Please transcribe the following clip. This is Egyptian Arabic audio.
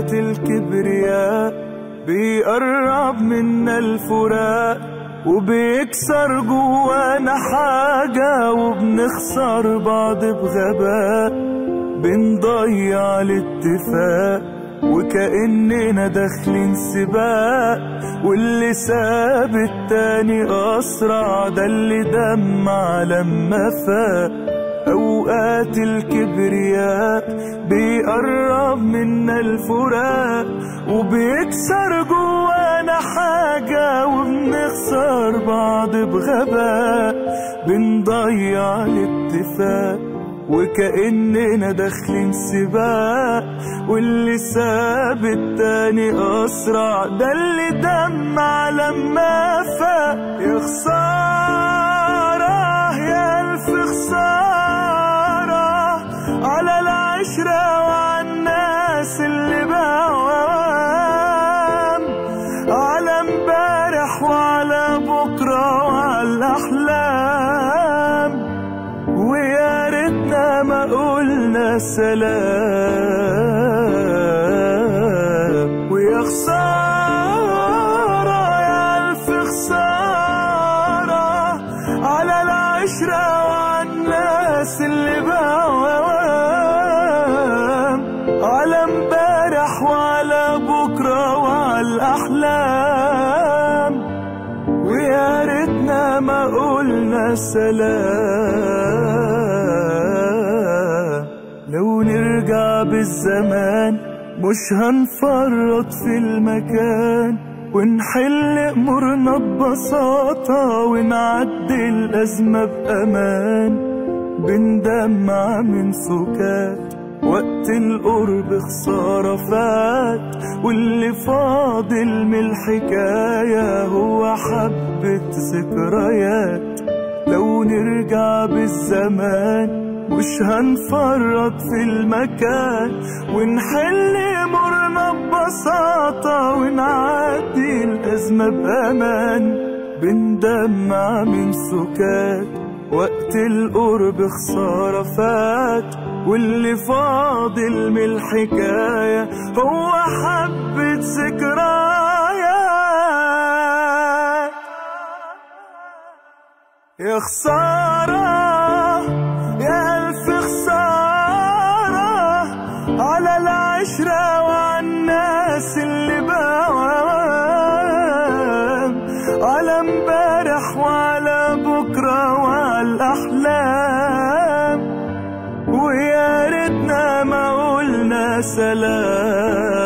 أوقات الكبرياء بيقرب منا الفراق وبيكسر جوانا حاجة وبنخسر بعض بغباء بنضيع الاتفاق وكأننا داخلين سباق واللي ساب التاني أسرع ده اللي دمع لما فاق أوقات الكبرياء بيقرب منا الفراق وبيكسر جوانا حاجة وبنخسر بعض بغباء بنضيع الاتفاق وكأننا داخلين سباق واللي ساب التاني أسرع ده اللي دمع لما فاق يا خسارة يا ألف خسارة على العشرة وعلى الناس اللي بعوام على امبارح وعلى بكرة وعلى الأحلام ويا ريتنا ما قلنا سلام ويا خسارة يا ألف خسارة على العشرة وعلى الناس اللي بعوام على امبارح وعلى بكرة وعلى الأحلام ويا ريتنا ما قلنا سلام لو نرجع بالزمان مش هنفرط في المكان ونحل أمورنا ببساطة ونعدي الأزمة بأمان بندمع من سكات وقت القرب خسارة فات واللي فاضل من الحكاية هو حبة ذكريات لو نرجع بالزمان مش هنفرط في المكان ونحل أمورنا ببساطة ونعدي الأزمة بأمان بندمع من سكات وقت القرب خسارة فات واللي فاضل من الحكاية هو حبة ذكريات يا خسارة يا ألف خسارة على العشرة وعلى الناس اللي بعوام على امبارح وعلى بكرة وعلى الأحلام ويا ريتنا ما قلنا سلام